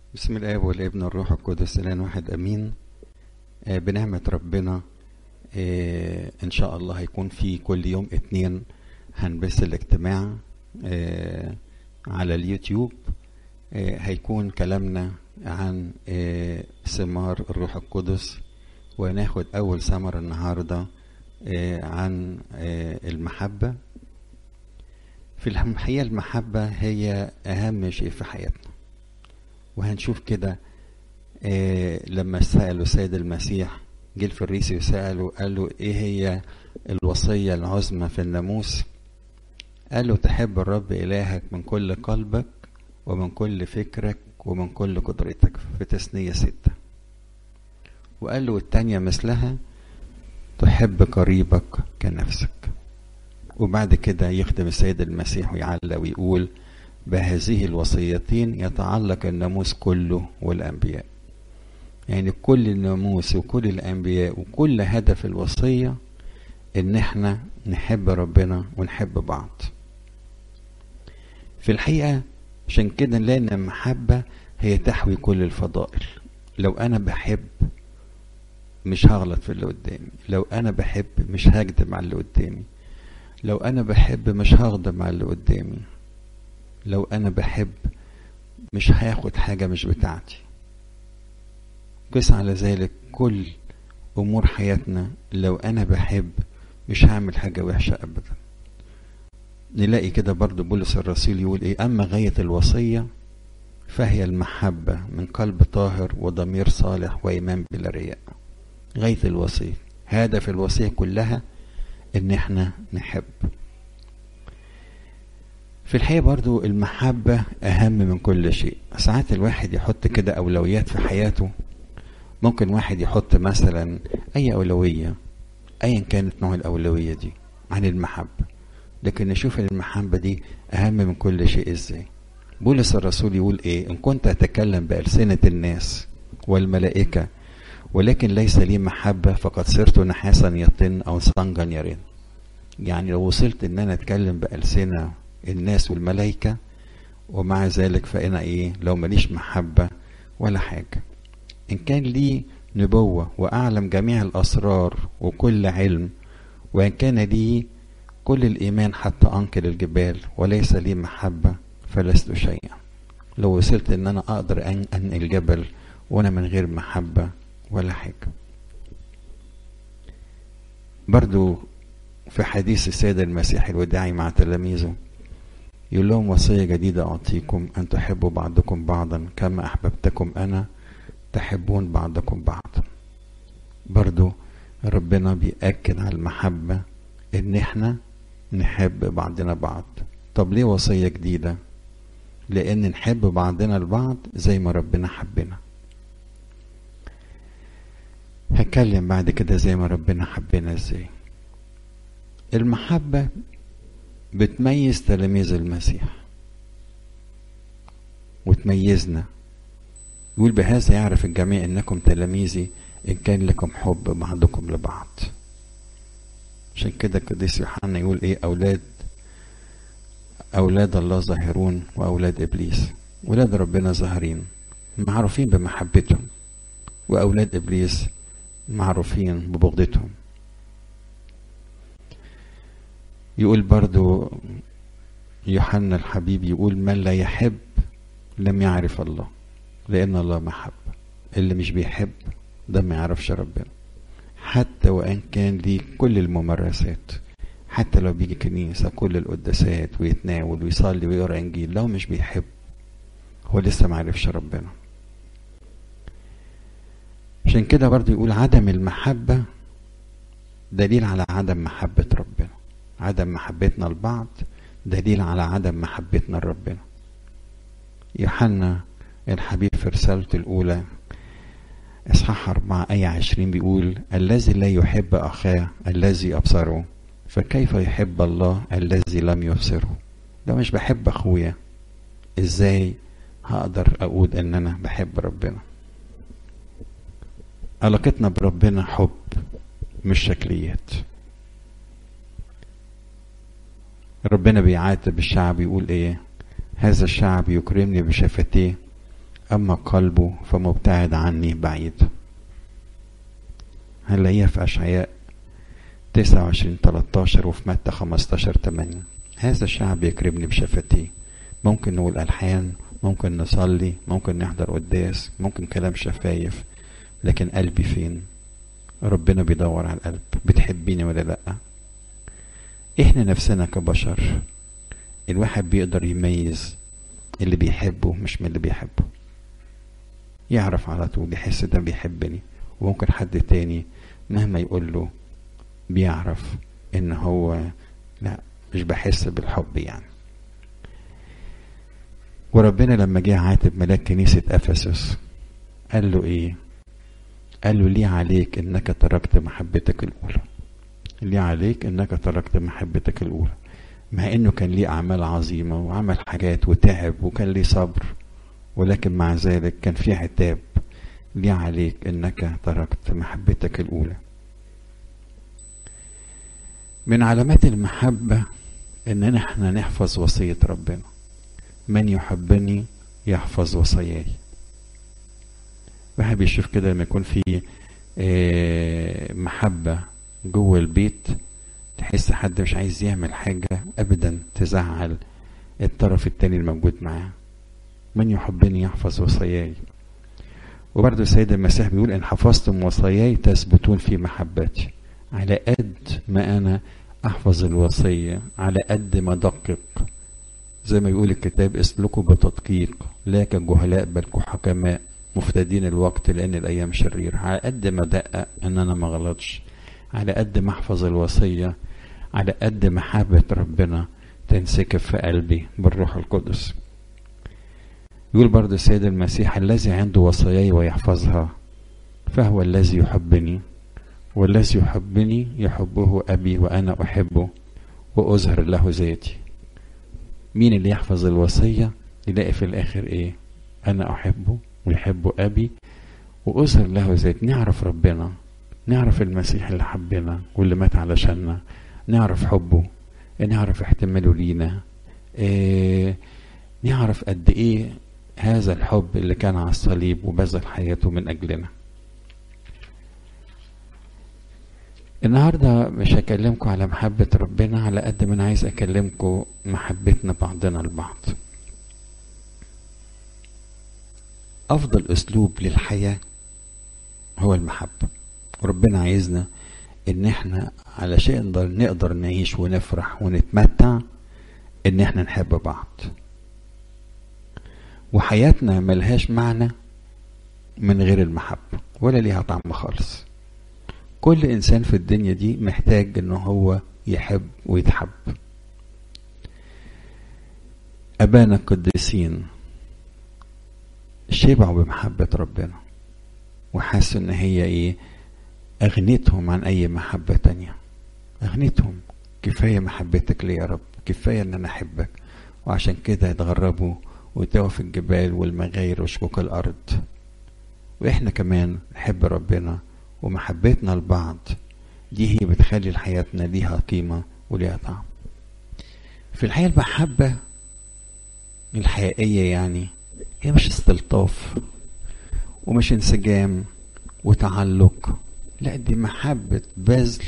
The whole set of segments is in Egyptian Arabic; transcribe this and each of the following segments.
بسم الاب والابن والروح القدس الان واحد امين آه بنعمه ربنا آه ان شاء الله هيكون في كل يوم اتنين هنبث الاجتماع آه على اليوتيوب آه هيكون كلامنا عن آه ثمار الروح القدس وناخد اول ثمر النهارده آه عن آه المحبه في الحقيقه المحبه هي اهم شيء في حياتنا وهنشوف كده آه لما سألوا سيد المسيح جه الفريسي وسأله قال له ايه هي الوصية العظمى في الناموس قال له تحب الرب إلهك من كل قلبك ومن كل فكرك ومن كل قدرتك في تثنية ستة وقال له التانية مثلها تحب قريبك كنفسك وبعد كده يخدم السيد المسيح ويعلق ويقول بهذه الوصيتين يتعلق الناموس كله والأنبياء يعني كل الناموس وكل الأنبياء وكل هدف الوصية إن احنا نحب ربنا ونحب بعض في الحقيقة عشان كده نلاقي إن المحبة هي تحوي كل الفضائل لو أنا بحب مش هغلط في اللي قدامي لو أنا بحب مش هكدب على اللي قدامي لو أنا بحب مش هغضب على اللي قدامي لو انا بحب مش هاخد حاجه مش بتاعتي قس على ذلك كل امور حياتنا لو انا بحب مش هعمل حاجه وحشه ابدا نلاقي كده برضو بولس الرسول يقول ايه اما غايه الوصيه فهي المحبه من قلب طاهر وضمير صالح وايمان بلا رياء غايه الوصيه هدف الوصيه كلها ان احنا نحب في الحقيقة برضو المحبة أهم من كل شيء ساعات الواحد يحط كده أولويات في حياته ممكن واحد يحط مثلا أي أولوية أيا كانت نوع الأولوية دي عن المحبة لكن نشوف المحبة دي أهم من كل شيء إزاي بولس الرسول يقول إيه إن كنت أتكلم بألسنة الناس والملائكة ولكن ليس لي محبة فقد صرت نحاسا يطن أو صنجا يرن يعني لو وصلت إن أنا أتكلم بألسنة الناس والملائكة ومع ذلك فأنا إيه لو ماليش محبة ولا حاجة إن كان لي نبوة وأعلم جميع الأسرار وكل علم وإن كان لي كل الإيمان حتى أنقل الجبال وليس لي محبة فلست شيئا لو وصلت إن أنا أقدر أن أنقل جبل وأنا من غير محبة ولا حاجة برضو في حديث السيد المسيح الوداعي مع تلاميذه يقول لهم وصية جديدة أعطيكم أن تحبوا بعضكم بعضا كما أحببتكم أنا تحبون بعضكم بعضا برضو ربنا بيأكد على المحبة إن إحنا نحب بعضنا بعض طب ليه وصية جديدة لأن نحب بعضنا البعض زي ما ربنا حبنا هتكلم بعد كده زي ما ربنا حبنا ازاي المحبة بتميز تلاميذ المسيح وتميزنا يقول بهذا يعرف الجميع انكم تلاميذي ان كان لكم حب بعضكم لبعض عشان كده القديس يوحنا يقول ايه اولاد اولاد الله ظاهرون واولاد ابليس ولاد ربنا ظاهرين معروفين بمحبتهم واولاد ابليس معروفين ببغضتهم يقول برضو يوحنا الحبيب يقول من لا يحب لم يعرف الله لأن الله محب اللي مش بيحب ده ما يعرفش ربنا حتى وإن كان ليه كل الممارسات حتى لو بيجي كنيسة كل القداسات ويتناول ويصلي ويقرأ إنجيل لو مش بيحب هو لسه ما عرفش ربنا عشان كده برضو يقول عدم المحبة دليل على عدم محبة ربنا عدم محبتنا لبعض دليل على عدم محبتنا لربنا يوحنا الحبيب في رسالته الأولى إصحاح أربعة آية عشرين بيقول الذي لا يحب أخاه الذي أبصره فكيف يحب الله الذي لم يبصره لو مش بحب أخويا إزاي هقدر أقول إن أنا بحب ربنا علاقتنا بربنا حب مش شكليات ربنا بيعاتب الشعب يقول ايه هذا الشعب يكرمني بشفتيه أما قلبه فمبتعد عني بعيد هنلاقيها في أشعياء 29 13 وفي متى 15 8 هذا الشعب يكرمني بشفتيه ممكن نقول ألحان ممكن نصلي ممكن نحضر قداس ممكن كلام شفايف لكن قلبي فين ربنا بيدور على القلب بتحبيني ولا لأ احنا نفسنا كبشر الواحد بيقدر يميز اللي بيحبه مش من اللي بيحبه يعرف على طول يحس ده بيحبني وممكن حد تاني مهما يقول له بيعرف ان هو لا مش بحس بالحب يعني وربنا لما جه عاتب ملاك كنيسة أفسس قال له إيه؟ قال له ليه عليك إنك تركت محبتك الأولى ليه عليك إنك تركت محبتك الأولى مع إنه كان ليه أعمال عظيمة وعمل حاجات وتعب وكان ليه صبر ولكن مع ذلك كان في عتاب ليه عليك إنك تركت محبتك الأولى من علامات المحبة إن احنا نحفظ وصية ربنا من يحبني يحفظ وصاياي واحد بيشوف كده لما يكون في محبة جوه البيت تحس حد مش عايز يعمل حاجة أبدا تزعل الطرف التاني الموجود معاه من يحبني يحفظ وصاياي وبرضه السيد المسيح بيقول إن حفظتم وصاياي تثبتون في محبتي على قد ما أنا أحفظ الوصية على قد ما أدقق زي ما يقول الكتاب اسلكوا بتدقيق لا كجهلاء بل كحكماء مفتدين الوقت لأن الأيام شريرة على قد ما أدقق إن أنا ما غلطش على قد ما أحفظ الوصية على قد محبة ربنا تنسكب في قلبي بالروح القدس يقول برضه السيد المسيح الذي عنده وصاياي ويحفظها فهو الذي يحبني والذي يحبني يحبه أبي وأنا أحبه وأظهر له ذاتي مين اللي يحفظ الوصية يلاقي في الآخر إيه أنا أحبه ويحب أبي وأظهر له ذاتي نعرف ربنا نعرف المسيح اللي حبنا واللي مات علشاننا نعرف حبه نعرف احتماله لينا إيه نعرف قد ايه هذا الحب اللي كان على الصليب وبذل حياته من اجلنا النهاردة مش هكلمكم على محبة ربنا على قد ما أنا عايز أكلمكم محبتنا بعضنا البعض أفضل أسلوب للحياة هو المحبة ربنا عايزنا إن إحنا علشان نقدر, نقدر نعيش ونفرح ونتمتع إن إحنا نحب بعض وحياتنا ملهاش معنى من غير المحبة ولا ليها طعم خالص كل انسان في الدنيا دي محتاج ان هو يحب ويتحب ابانا القديسين شبعوا بمحبة ربنا وحسوا ان هي ايه اغنتهم عن اي محبة تانية اغنتهم كفاية محبتك لي يا رب كفاية ان انا احبك وعشان كده اتغربوا وتوه في الجبال والمغاير وشكوك الارض واحنا كمان نحب ربنا ومحبتنا لبعض دي هي بتخلي حياتنا ليها قيمة وليها طعم في الحقيقة المحبة الحقيقية يعني هي مش استلطاف ومش انسجام وتعلق لا دي محبة بذل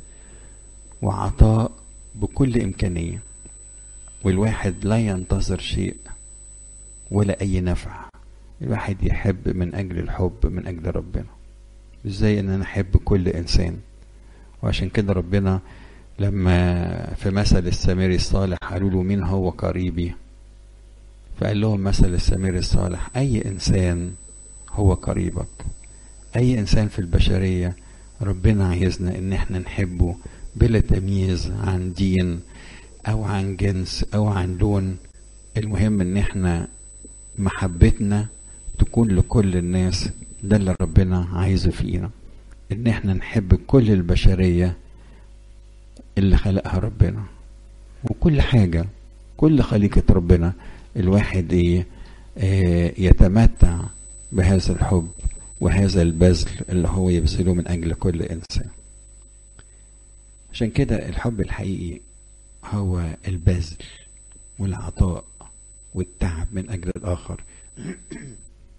وعطاء بكل إمكانية والواحد لا ينتظر شيء ولا أي نفع الواحد يحب من أجل الحب من أجل ربنا ازاي ان انا احب كل انسان وعشان كده ربنا لما في مثل السمير الصالح قالوا له مين هو قريبي فقال لهم مثل السمير الصالح اي انسان هو قريبك اي انسان في البشرية ربنا عايزنا ان احنا نحبه بلا تمييز عن دين او عن جنس او عن لون المهم ان احنا محبتنا تكون لكل الناس ده اللي ربنا عايزه فينا ان احنا نحب كل البشرية اللي خلقها ربنا وكل حاجة كل خليقة ربنا الواحد ايه آه يتمتع بهذا الحب وهذا البذل اللي هو يبذله من اجل كل انسان عشان كده الحب الحقيقي هو البذل والعطاء والتعب من اجل الاخر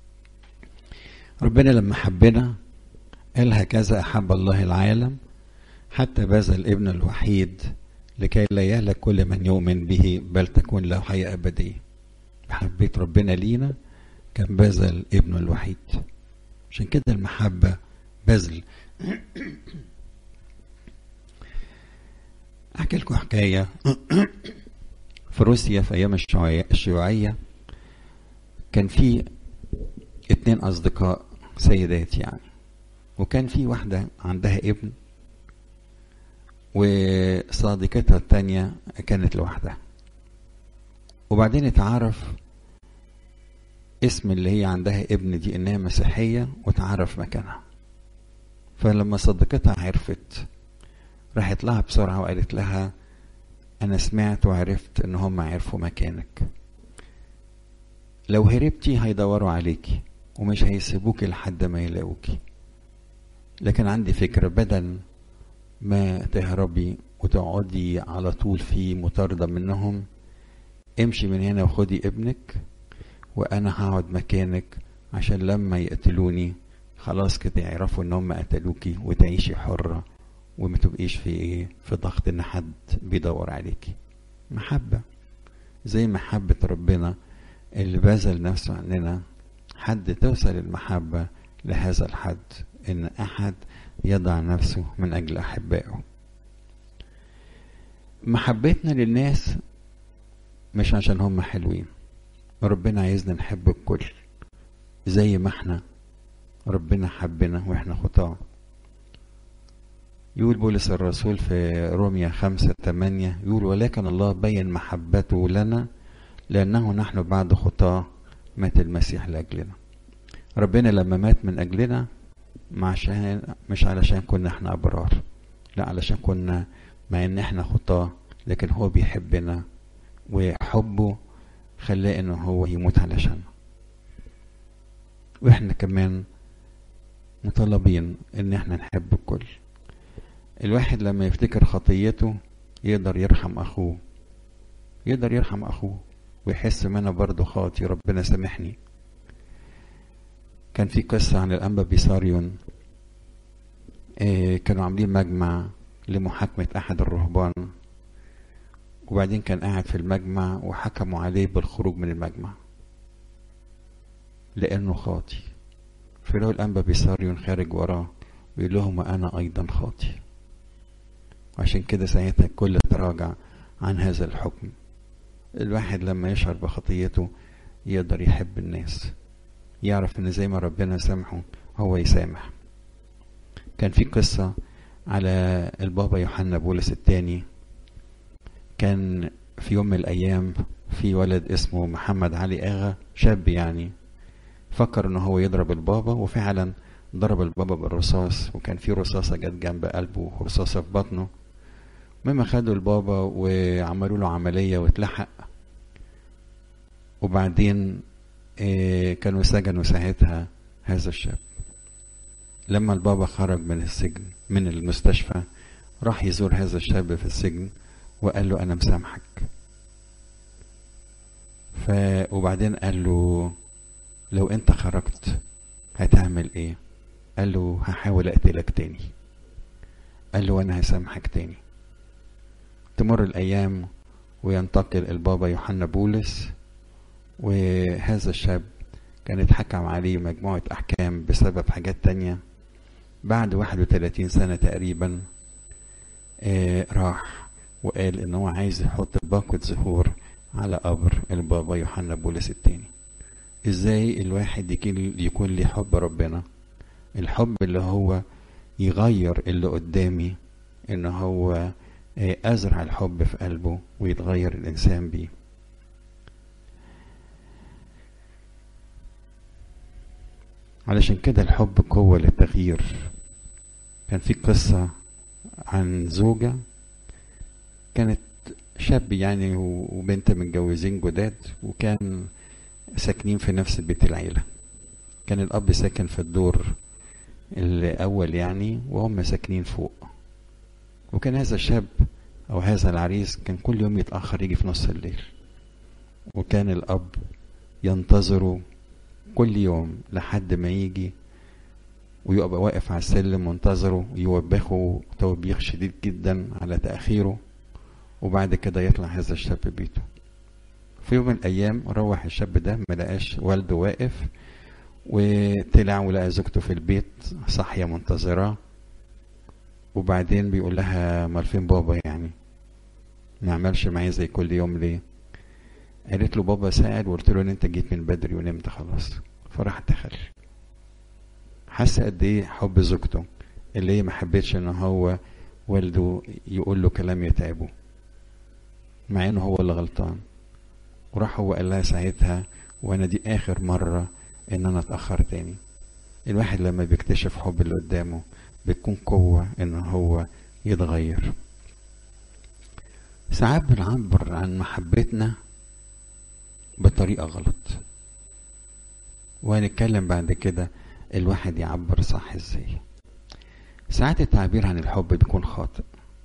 ربنا لما حبنا قال هكذا أحب الله العالم حتى بذل ابن الوحيد لكي لا يهلك كل من يؤمن به بل تكون له حياة أبدية محبة ربنا لينا كان بذل ابنه الوحيد عشان كده المحبة بذل أحكي لكم حكاية في روسيا في أيام الشيوعية كان في اتنين أصدقاء سيدات يعني وكان في واحدة عندها ابن وصديقتها التانية كانت لوحدها وبعدين اتعرف اسم اللي هي عندها ابن دي انها مسيحية وتعرف مكانها فلما صديقتها عرفت راحت لها بسرعة وقالت لها أنا سمعت وعرفت إن هم عرفوا مكانك لو هربتي هيدوروا عليكي ومش هيسيبوكي لحد ما يلاقوكي لكن عندي فكرة بدل ما تهربي وتقعدي على طول في مطاردة منهم امشي من هنا وخدي ابنك وانا هقعد مكانك عشان لما يقتلوني خلاص كده يعرفوا ان هم قتلوكي وتعيشي حرة وما تبقيش في ايه في ضغط ان حد بيدور عليكي محبة زي محبة ربنا اللي بذل نفسه عننا حد توصل المحبة لهذا الحد ان احد يضع نفسه من اجل احبائه محبتنا للناس مش عشان هم حلوين ربنا عايزنا نحب الكل زي ما احنا ربنا حبنا واحنا خطاه يقول بولس الرسول في روميا خمسة تمانية يقول ولكن الله بين محبته لنا لأنه نحن بعد خطاه مات المسيح لأجلنا ربنا لما مات من أجلنا عشان مش علشان كنا احنا أبرار لا علشان كنا مع ان احنا خطاه لكن هو بيحبنا وحبه خلاه انه هو يموت علشان واحنا كمان مطالبين ان احنا نحب الكل الواحد لما يفتكر خطيته يقدر يرحم اخوه يقدر يرحم اخوه ويحس ان انا برضه خاطي ربنا سامحني كان في قصة عن الأنبا بيساريون إيه كانوا عاملين مجمع لمحاكمة أحد الرهبان وبعدين كان قاعد في المجمع وحكموا عليه بالخروج من المجمع لأنه خاطي فلو الأنبا بيساريون خارج وراه ويقول لهم وأنا أيضا خاطي وعشان كده ساعتها الكل تراجع عن هذا الحكم الواحد لما يشعر بخطيته يقدر يحب الناس يعرف ان زي ما ربنا سامحه هو يسامح كان في قصة على البابا يوحنا بولس الثاني كان في يوم من الأيام في ولد اسمه محمد علي آغا شاب يعني فكر ان هو يضرب البابا وفعلا ضرب البابا بالرصاص وكان في رصاصة جت جنب قلبه ورصاصة في بطنه المهم خدوا البابا وعملوا له عملية واتلحق وبعدين إيه كانوا سجنوا ساعتها هذا الشاب لما البابا خرج من السجن من المستشفى راح يزور هذا الشاب في السجن وقال له انا مسامحك ف وبعدين قال له لو انت خرجت هتعمل ايه قال له هحاول اقتلك تاني قال له وانا هسامحك تاني تمر الايام وينتقل البابا يوحنا بولس وهذا الشاب كان اتحكم عليه مجموعة أحكام بسبب حاجات تانية بعد 31 سنة تقريبا آه راح وقال إن هو عايز يحط باقة زهور على قبر البابا يوحنا بولس التاني إزاي الواحد يكون ليه حب ربنا الحب اللي هو يغير اللي قدامي إن هو آه أزرع الحب في قلبه ويتغير الإنسان بيه علشان كده الحب قوة للتغيير كان في قصة عن زوجة كانت شاب يعني وبنت متجوزين جداد وكان ساكنين في نفس بيت العيلة كان الأب ساكن في الدور الأول يعني وهم ساكنين فوق وكان هذا الشاب أو هذا العريس كان كل يوم يتأخر يجي في نص الليل وكان الأب ينتظره كل يوم لحد ما يجي ويبقى واقف على السلم منتظره يوبخه توبيخ شديد جدا على تأخيره وبعد كده يطلع هذا الشاب بيته في يوم من الأيام روح الشاب ده ما لقاش والده واقف وطلع ولقى زوجته في البيت صاحية منتظراه وبعدين بيقول لها امال فين بابا يعني ما عملش معايا زي كل يوم ليه قالت له بابا ساعد وقلت له ان انت جيت من بدري ونمت خلاص فراح دخل حس قد ايه حب زوجته اللي هي ما حبتش ان هو والده يقول له كلام يتعبه مع انه هو اللي غلطان وراح هو قال لها ساعتها وانا دي اخر مرة ان انا اتأخر تاني الواحد لما بيكتشف حب اللي قدامه بتكون قوة ان هو يتغير ساعات بنعبر عن محبتنا بطريقة غلط وهنتكلم بعد كده الواحد يعبر صح ازاي ساعات التعبير عن الحب بيكون خاطئ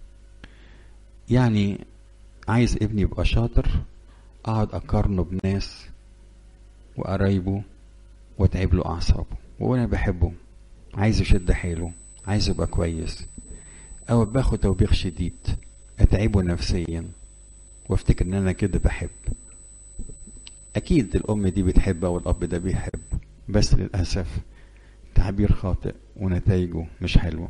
يعني عايز ابني يبقى شاطر اقعد اقارنه بناس وقرايبه واتعب له اعصابه وانا بحبه عايز يشد حيله عايز يبقى كويس او باخد توبيخ شديد اتعبه نفسيا وافتكر ان انا كده بحب اكيد الام دي بتحب او الاب ده بيحب بس للاسف تعبير خاطئ ونتائجه مش حلوه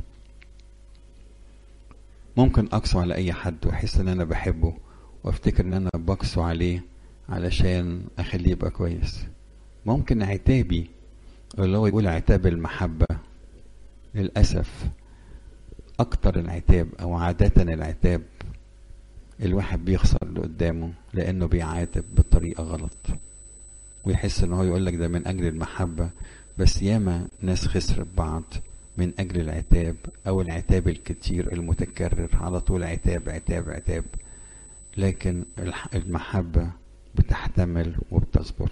ممكن اقسو على اي حد واحس ان انا بحبه وافتكر ان انا بقسو عليه علشان اخليه يبقى كويس ممكن عتابي اللي هو يقول عتاب المحبة للأسف أكتر العتاب أو عادة العتاب الواحد بيخسر اللي قدامه لأنه بيعاتب بطريقة غلط ويحس إن هو يقول لك ده من أجل المحبة بس ياما ناس خسرت بعض من أجل العتاب أو العتاب الكتير المتكرر على طول عتاب عتاب عتاب لكن المحبة بتحتمل وبتصبر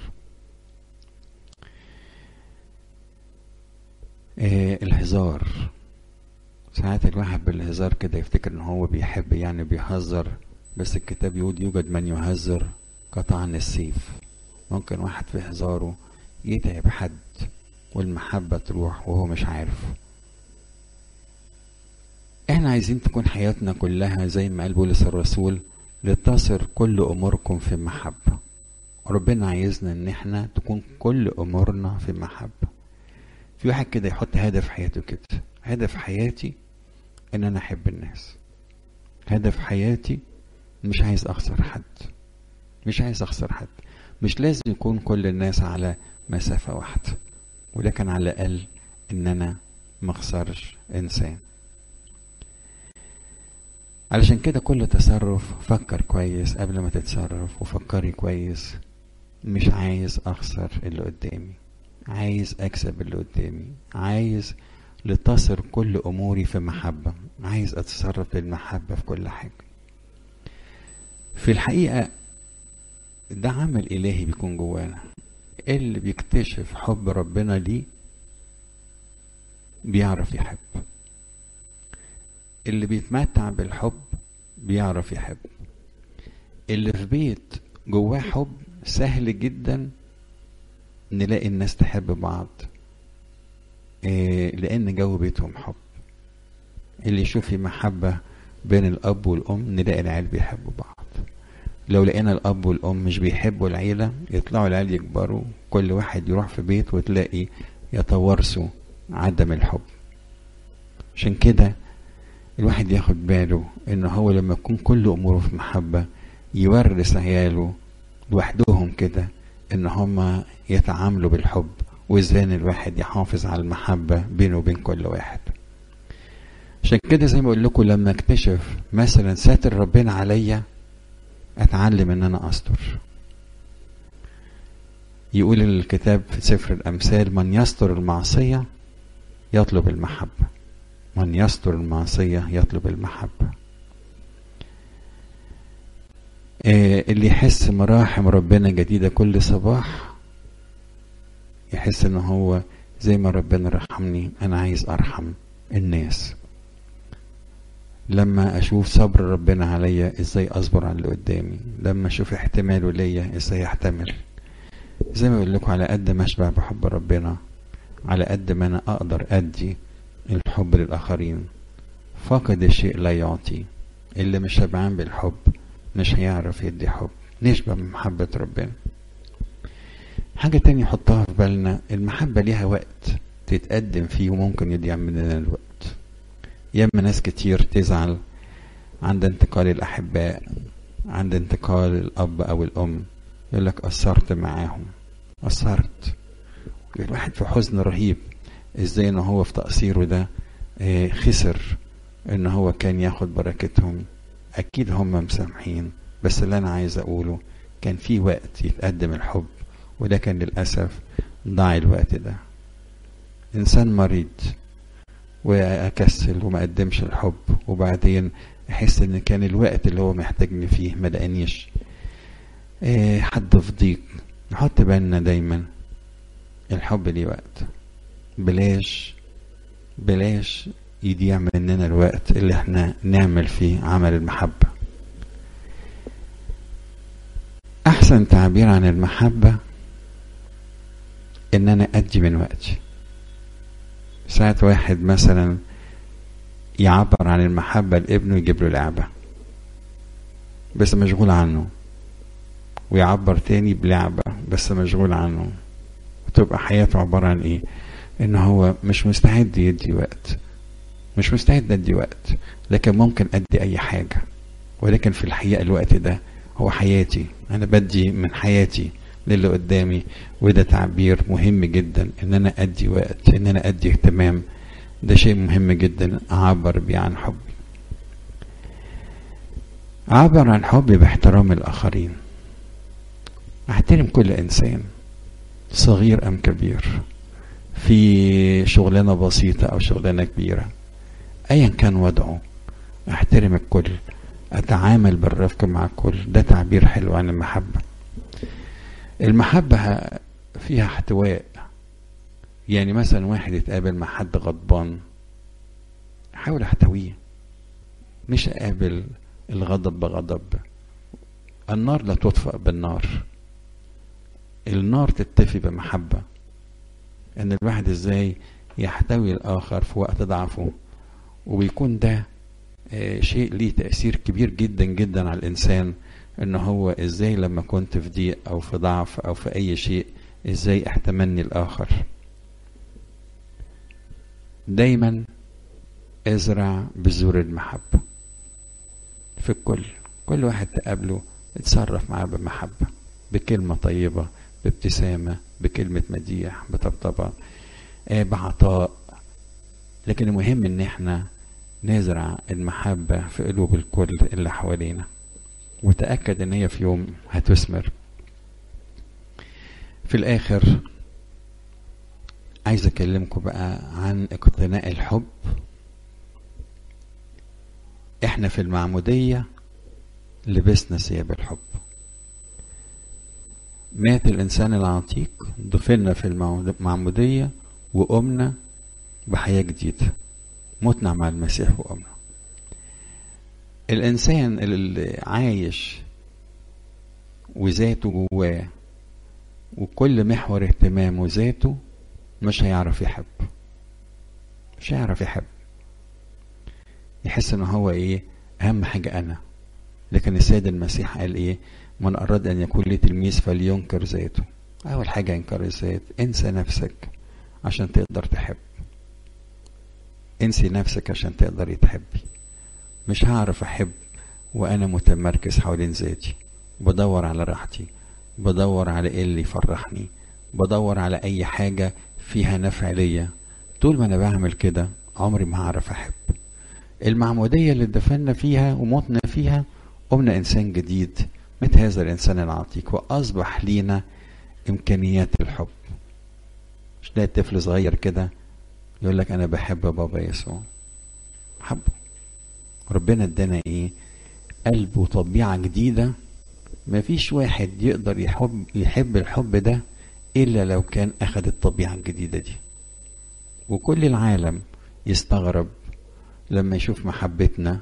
آه الهزار ساعات الواحد بالهزار كده يفتكر ان هو بيحب يعني بيهزر بس الكتاب يقول يوجد من يهزر كطعن السيف ممكن واحد في هزاره يتعب حد والمحبة تروح وهو مش عارف احنا عايزين تكون حياتنا كلها زي ما قال بولس الرسول لتصر كل اموركم في محبة ربنا عايزنا ان احنا تكون كل امورنا في محبة في واحد كده يحط هدف حياته كده هدف حياتي ان انا احب الناس هدف حياتي مش عايز اخسر حد مش عايز اخسر حد مش لازم يكون كل الناس على مسافة واحدة ولكن على الاقل ان انا ما اخسرش انسان علشان كده كل تصرف فكر كويس قبل ما تتصرف وفكري كويس مش عايز اخسر اللي قدامي عايز اكسب اللي قدامي عايز لتصر كل اموري في محبة عايز اتصرف بالمحبة في كل حاجة في الحقيقة ده عمل الهي بيكون جوانا اللي بيكتشف حب ربنا ليه بيعرف يحب اللي بيتمتع بالحب بيعرف يحب اللي في بيت جواه حب سهل جدا نلاقي الناس تحب بعض إيه لان جو بيتهم حب اللي يشوف في محبة بين الاب والام نلاقي العيال بيحبوا بعض لو لقينا الاب والام مش بيحبوا العيلة يطلعوا العيال يكبروا كل واحد يروح في بيت وتلاقي يتوارثوا عدم الحب عشان كده الواحد ياخد باله ان هو لما يكون كل اموره في محبة يورث عياله لوحدهم كده ان هما يتعاملوا بالحب وازاي ان الواحد يحافظ على المحبة بينه وبين كل واحد عشان كده زي ما اقول لكم لما اكتشف مثلا ساتر ربنا عليا اتعلم ان انا استر يقول الكتاب في سفر الامثال من يستر المعصية يطلب المحبة من يستر المعصية يطلب المحبة اللي يحس مراحم ربنا جديدة كل صباح يحس ان هو زي ما ربنا رحمني انا عايز ارحم الناس لما اشوف صبر ربنا عليا ازاي اصبر على اللي قدامي لما اشوف احتماله ليا ازاي احتمل زي ما بقول لكم على قد ما اشبع بحب ربنا على قد ما انا اقدر ادي الحب للاخرين فاقد الشيء لا يعطي اللي مش شبعان بالحب مش هيعرف يدي حب نشبع من محبة ربنا حاجة تانية حطها في بالنا المحبة ليها وقت تتقدم فيه وممكن يضيع مننا الوقت ياما ناس كتير تزعل عند انتقال الأحباء عند انتقال الأب أو الأم يقول لك قصرت معاهم قصرت الواحد في حزن رهيب ازاي ان هو في تقصيره ده اه خسر ان هو كان ياخد بركتهم اكيد هم مسامحين بس اللي انا عايز اقوله كان في وقت يتقدم الحب وده كان للاسف ضاع الوقت ده انسان مريض واكسل وما قدمش الحب وبعدين احس ان كان الوقت اللي هو محتاجني فيه ما لقانيش إيه حد في ضيق نحط بالنا دايما الحب ليه وقت بلاش بلاش يضيع مننا الوقت اللي احنا نعمل فيه عمل المحبة احسن تعبير عن المحبة ان انا ادي من وقتي ساعة واحد مثلا يعبر عن المحبة لابنه يجيب له لعبة بس مشغول عنه ويعبر تاني بلعبة بس مشغول عنه وتبقى حياته عبارة عن ايه ان هو مش مستعد يدي وقت مش مستعد ادي وقت لكن ممكن ادي اي حاجة ولكن في الحقيقة الوقت ده هو حياتي انا بدي من حياتي للي قدامي وده تعبير مهم جدا ان انا ادي وقت ان انا ادي اهتمام ده شيء مهم جدا اعبر بيه عن حبي اعبر عن حبي باحترام الاخرين احترم كل انسان صغير ام كبير في شغلانة بسيطة او شغلانة كبيرة ايا كان وضعه احترم الكل اتعامل بالرفق مع الكل ده تعبير حلو عن المحبة المحبة فيها احتواء يعني مثلا واحد يتقابل مع حد غضبان احاول احتويه مش اقابل الغضب بغضب النار لا تطفأ بالنار النار تتفي بمحبة ان الواحد ازاي يحتوي الاخر في وقت ضعفه وبيكون ده شيء ليه تأثير كبير جدا جدا على الانسان ان هو ازاي لما كنت في ضيق او في ضعف او في اي شيء ازاي احتملني الاخر دايما ازرع بذور المحبة في الكل كل واحد تقابله اتصرف معاه بمحبة بكلمة طيبة بابتسامة بكلمة مديح بطبطبة آه بعطاء لكن المهم ان احنا نزرع المحبة في قلوب الكل اللي حوالينا وتأكد ان هي في يوم هتثمر في الاخر عايز اكلمكم بقى عن اقتناء الحب احنا في المعمودية لبسنا ثياب الحب مات الانسان العتيق دفنا في المعمودية وقمنا بحياة جديدة متنا مع المسيح وقمنا الانسان اللي عايش وذاته جواه وكل محور اهتمامه ذاته مش هيعرف يحب مش هيعرف يحب يحس ان هو ايه اهم حاجة انا لكن السيد المسيح قال ايه من اراد ان يكون لي تلميذ فلينكر ذاته اول حاجة انكر الذات انسى نفسك عشان تقدر تحب انسي نفسك عشان تقدري تحبي مش هعرف احب وانا متمركز حوالين ذاتي بدور على راحتي بدور على ايه اللي يفرحني بدور على اي حاجة فيها نفع ليا طول ما انا بعمل كده عمري ما هعرف احب المعمودية اللي دفنا فيها ومتنا فيها قمنا انسان جديد مثل هذا الانسان العتيق واصبح لينا امكانيات الحب مش تلاقي طفل صغير كده يقول لك انا بحب بابا يسوع حبه ربنا ادانا ايه قلب وطبيعة جديدة مفيش واحد يقدر يحب يحب الحب ده الا لو كان اخد الطبيعة الجديدة دي وكل العالم يستغرب لما يشوف محبتنا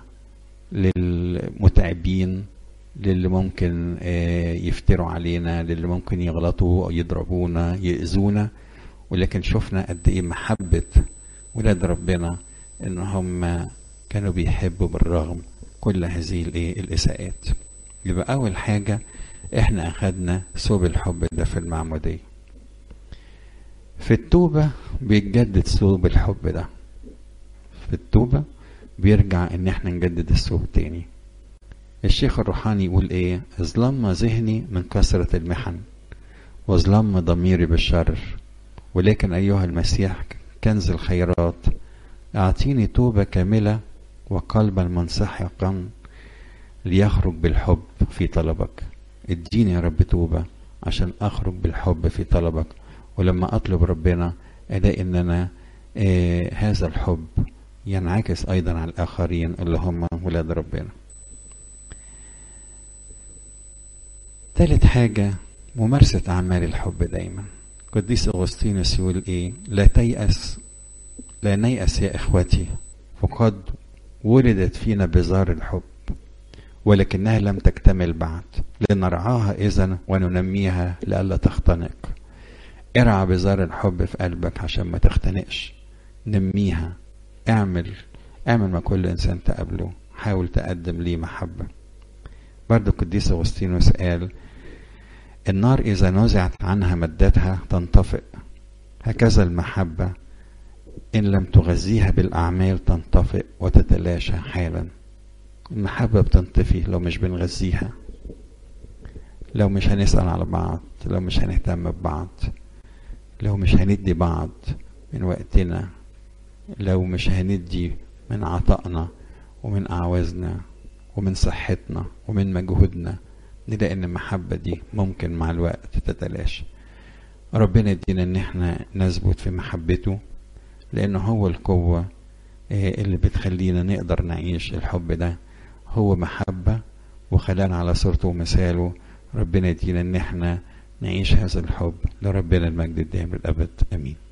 للمتعبين للي ممكن يفتروا علينا للي ممكن يغلطوا يضربونا يأذونا ولكن شفنا قد ايه محبة ولاد ربنا ان هم كانوا بيحبوا بالرغم كل هذه الايه الاساءات يبقى اول حاجة احنا اخدنا ثوب الحب ده في المعمودية في التوبة بيتجدد ثوب الحب ده في التوبة بيرجع ان احنا نجدد الثوب تاني الشيخ الروحاني يقول ايه ظلم ذهني من كثرة المحن وظلم ضميري بالشر ولكن ايها المسيح كنز الخيرات اعطيني توبة كاملة وقلبا منسحقا ليخرج بالحب في طلبك اديني يا رب توبة عشان اخرج بالحب في طلبك ولما اطلب ربنا الاقي ان انا آه هذا الحب ينعكس ايضا على الاخرين اللي هم ولاد ربنا ثالث حاجة ممارسة أعمال الحب دايما قديس أغسطينوس يقول إيه لا تيأس لا نيأس يا إخوتي فقد ولدت فينا بزار الحب ولكنها لم تكتمل بعد لنرعاها إذا وننميها لئلا تختنق ارعى بزار الحب في قلبك عشان ما تختنقش نميها اعمل اعمل ما كل انسان تقابله حاول تقدم ليه محبة برضو القديس أغسطينوس قال النار إذا نزعت عنها مادتها تنطفئ هكذا المحبة إن لم تغذيها بالأعمال تنطفئ وتتلاشى حالا المحبة بتنطفي لو مش بنغذيها لو مش هنسأل على بعض لو مش هنهتم ببعض لو مش هندي بعض من وقتنا لو مش هندي من عطائنا ومن أعوازنا ومن صحتنا ومن مجهودنا نلاقي ان المحبة دي ممكن مع الوقت تتلاشى ربنا يدينا ان احنا نثبت في محبته لانه هو القوة اللي بتخلينا نقدر نعيش الحب ده هو محبة وخلانا على صورته ومثاله ربنا يدينا ان احنا نعيش هذا الحب لربنا المجد الدائم للابد امين